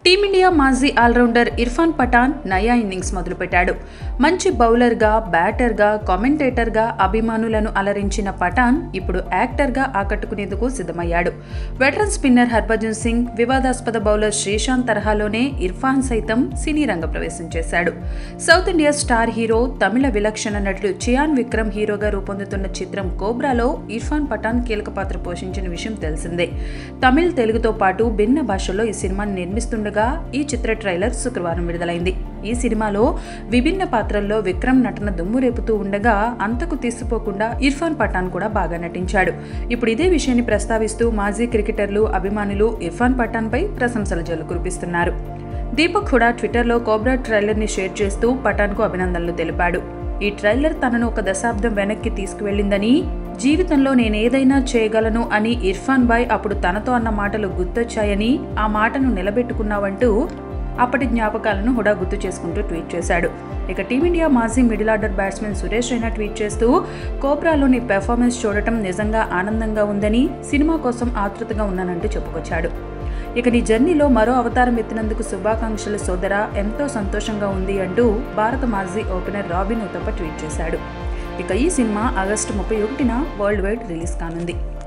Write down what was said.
team India మాజీ allrounder Irfan Pathan నయా innings మొదలుపెట్టాడు మంచి బౌలర్గా బ్యాటర్గా కామెంటేటర్గా అభిమానులను అలరించిన పఠాన్ ఇప్పుడు యాక్టర్గా ఆకట్టుకునేందుకు సిద్ధమయ్యాడు వెటరన్ స్పిన్నర్ హర్భజన్ సింగ్ వివాదాస్పద బౌలర్ శ్రీశాంత్ తరహాలోనే ఇర్ఫాన్ సైతం సినీ రంగ ప్రవేశం చేశాడు సౌత్ ఇండియా స్టార్ హీరో తమిళ విలక్షణ నటుడు చియాన్ విక్రమ్ హీరోగా రూపొందుతున్న చిత్రం కోబ్రాలో ఇర్ఫాన్ పఠాన్ కీలక పాత్ర పోషించిన విషయం తెలిసిందే తమిళ్ తెలుగుతో పాటు భిన్న భాషల్లో ఈ సినిమాని నిర్మిస్తుండగా ఈ చిత్ర ట్రైలర్ శుక్రవారం విడుదలైంది ఈ సినిమాలో విభిన్న పాత్రల్లో విక్రమ్ నటన దుమ్ము రేపుతూ ఉండగా అంతకు తీసిపోకుండా ఇర్ఫాన్ పఠాన్ కూడా బాగా నటించాడు ఇప్పుడు ఇదే విషయాన్ని ప్రస్తావిస్తూ మాజీ క్రికెటర్లు అభిమానులు ఇర్ఫాన్ పఠాన్పై ప్రశంసల జల్లు కురిపిస్తున్నారు దీపక్ హుడా ట్విట్టర్లో కోబ్రా ట్రైలర్ని షేర్ చేస్తూ పఠాన్కు అభినందనలు తెలిపాడు ఈ ట్రైలర్ తనను ఒక దశాబ్దం వెనక్కి తీసుకువెళ్ళిందని జీవితంలో నేనేదైనా చేయగలను అని ఇర్ఫాన్ బాయ్ అప్పుడు తనతో అన్న మాటలు గుర్తొచ్చాయని ఆ మాటను నిలబెట్టుకున్నావంటూ అప్పటి జ్ఞాపకాలను హుడా గుర్తు చేసుకుంటూ ట్వీట్ చేశాడు ఇక టీమిండియా మాజీ middle order batsmen Suresh Raina tweet చేస్తూ కోబ్రాలోని పెర్ఫార్మెన్స్ చూడటం నిజంగా ఆనందంగా ఉందని సినిమా కోసం ఆతృతగా ఉన్నానంటూ చెప్పుకొచ్చాడు ఇక నీ జర్నీలో మరో అవతారం ఎత్తినందుకు శుభాకాంక్షలు సోదర ఎంతో సంతోషంగా ఉంది అంటూ భారత మాజీ ఓపెనర్ రాబిన్ ఉతప్ప ట్వీట్ చేశాడు ఇక ఈ సినిమా ఆగస్టు ముప్పై ఒకటిన వరల్డ్ వైడ్ రిలీజ్ కానుంది